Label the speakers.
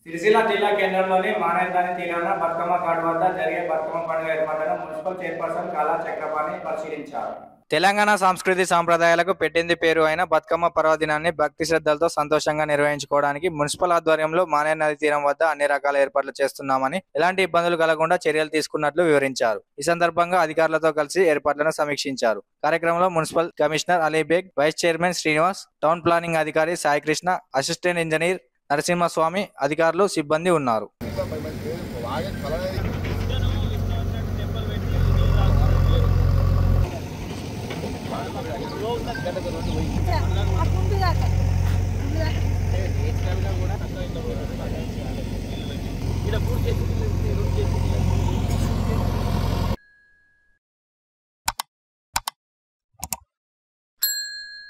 Speaker 1: సిరిసిల్ల జిల్లా కేంద్రంలోని మానేందాని తీరాన బతుకమ్మ ఘాట్ వద్ద జరిగే బతుకమ్మ పండుగ ఏర్పాట్లను మున్సిపల్ చైర్పర్సన్ కళా చక్రపాణి పరిశీలించారు
Speaker 2: తెలంగాణ సంస్కృతి సాంప్రదాయాలకు పెట్టింది పేరు అయిన బతుకమ్మ పర్వదినాన్ని భక్తి శ్రద్ధలతో సంతోషంగా నిర్వహించుకోవడానికి మున్సిపల్ ఆధ్వర్యంలో మానే నది తీరం వద్ద అన్ని రకాల ఏర్పాట్లు చేస్తున్నామని ఎలాంటి ఇబ్బందులు కలగకుండా చర్యలు తీసుకున్నట్లు వివరించారు ఈ సందర్భంగా అధికారులతో కలిసి ఏర్పాట్లను సమీక్షించారు కార్యక్రమంలో municipal commissioner Alibeg vice chairman Srinivas town planning అధికారి సాయికృష్ణ అసిస్టెంట్ ఇంజనీర్ నరసింహస్వామి అధికారులు సిబ్బంది ఉన్నారు
Speaker 3: అప్పుడు